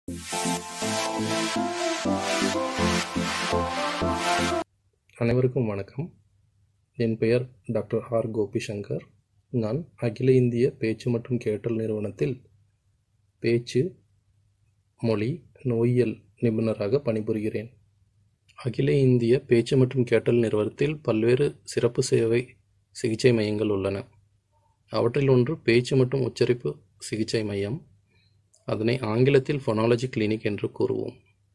அனைவருக்கும் வணக்கம் என் பெயர் டாக்டர் ஆர் கோபி சங்கர் நான் அகில இந்திய பேச்சு மற்றும் கேட்டல் நிறுவனத்தில் பேச்சு மொழி நோயியல் நிபுணராக பணிபுரிகிறேன் அகில இந்திய பேச்சு மற்றும் கேட்டல் நிறுவனத்தில் பல்வேறு சிறப்பு சேவை சிகிச்சை மையங்கள் உள்ளன அவற்றில் ஒன்று பேச்சு மற்றும் உச்சரிப்பு சிகிச்சை மையம் அதனை ஆங்கிலத்தில் ஃபொனாலஜி கிளினிக் என்று கூறுவோம்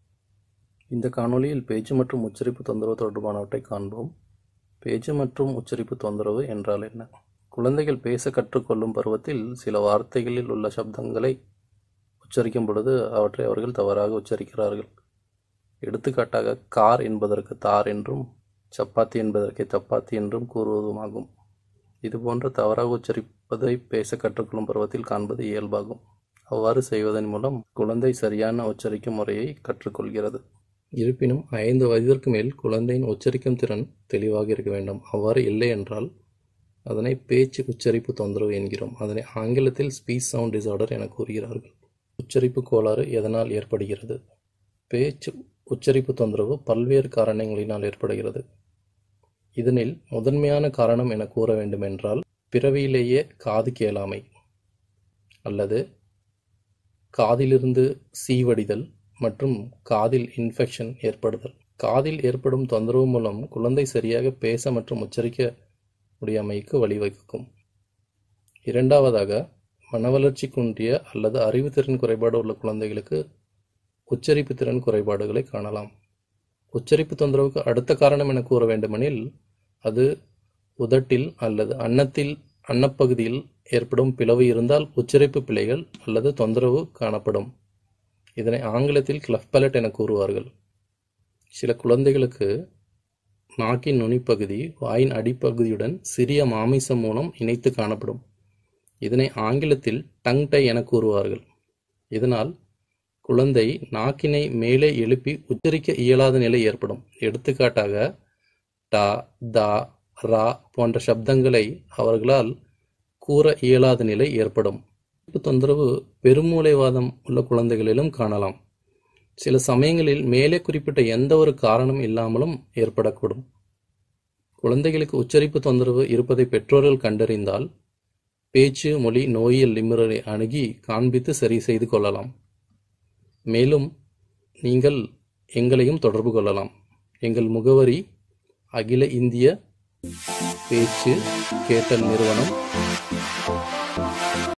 இந்த காணொளியில் பேச்சு மற்றும் உச்சரிப்பு தொந்தரவு தொடர்பானவற்றை காண்போம் பேச்சு மற்றும் உச்சரிப்பு தொந்தரவு என்றால் என்ன குழந்தைகள் பேச கற்றுக்கொள்ளும் பருவத்தில் சில வார்த்தைகளில் உள்ள சப்தங்களை உச்சரிக்கும் பொழுது அவற்றை அவர்கள் தவறாக உச்சரிக்கிறார்கள் எடுத்துக்காட்டாக கார் என்பதற்கு தார் என்றும் சப்பாத்தி என்பதற்கு சப்பாத்தி என்றும் கூறுவதுமாகும் இதுபோன்ற தவறாக உச்சரிப்பதை பேச கற்றுக்கொள்ளும் பருவத்தில் காண்பது இயல்பாகும் அவ்வாறு செய்வதன் மூலம் குழந்தை சரியான உச்சரிக்கும் முறையை கற்றுக்கொள்கிறது இருப்பினும் ஐந்து வயதிற்கு மேல் குழந்தையின் உச்சரிக்கும் திறன் தெளிவாக இருக்க வேண்டும் அவ்வாறு இல்லை என்றால் அதனை பேச்சு உச்சரிப்பு தொந்தரவு என்கிறோம் அதனை ஆங்கிலத்தில் ஸ்பீச் சவுண்ட் டிசார்டர் என கூறுகிறார்கள் உச்சரிப்பு கோளாறு எதனால் ஏற்படுகிறது பேச்சு உச்சரிப்பு தொந்தரவு பல்வேறு காரணங்களினால் ஏற்படுகிறது இதனில் முதன்மையான காரணம் என கூற வேண்டுமென்றால் பிறவியிலேயே காது கேளாமை அல்லது காதிலிருந்து சீவடிதல் மற்றும் காதில் இன்ஃபெக்ஷன் ஏற்படுதல் காதில் ஏற்படும் தொந்தரவு மூலம் குழந்தை சரியாக பேச மற்றும் உச்சரிக்க முடியாமைக்கு வழிவகுக்கும் இரண்டாவதாக மனவளர்ச்சி குன்றிய அல்லது அறிவுத்திறன் குறைபாடு உள்ள குழந்தைகளுக்கு உச்சரிப்பு திறன் குறைபாடுகளை காணலாம் உச்சரிப்பு தொந்தரவுக்கு அடுத்த காரணம் என கூற வேண்டுமெனில் அது உதட்டில் அல்லது அன்னத்தில் அன்னப்பகுதியில் ஏற்படும் பிளவு இருந்தால் உச்சரிப்பு பிழைகள் அல்லது தொந்தரவு காணப்படும் இதனை ஆங்கிலத்தில் கிளஃப் பலட் என கூறுவார்கள் சில குழந்தைகளுக்கு நாக்கின் நுனிப்பகுதி வாயின் அடிப்பகுதியுடன் சிறிய மாமிசம் மூலம் இணைத்து காணப்படும் இதனை ஆங்கிலத்தில் டங் டை என கூறுவார்கள் இதனால் குழந்தை நாக்கினை மேலே எழுப்பி உச்சரிக்க இயலாத நிலை ஏற்படும் எடுத்துக்காட்டாக டா தா ரா போன்ற சப்தங்களை அவர்களால் கூற இயலாத நிலை ஏற்படும் தொந்தரவு பெருமூளைவாதம் உள்ள குழந்தைகளிலும் காணலாம் சில சமயங்களில் மேலே குறிப்பிட்ட எந்த ஒரு காரணம் இல்லாமலும் ஏற்படக்கூடும் குழந்தைகளுக்கு உச்சரிப்பு தொந்தரவு இருப்பதை பெற்றோர்கள் கண்டறிந்தால் பேச்சு மொழி நோயியல் நிபுணரை அணுகி காண்பித்து சரி செய்து கொள்ளலாம் மேலும் நீங்கள் எங்களையும் தொடர்பு கொள்ளலாம் எங்கள் முகவரி அகில இந்திய பேச்சு கேட்டல் நிறுவனம்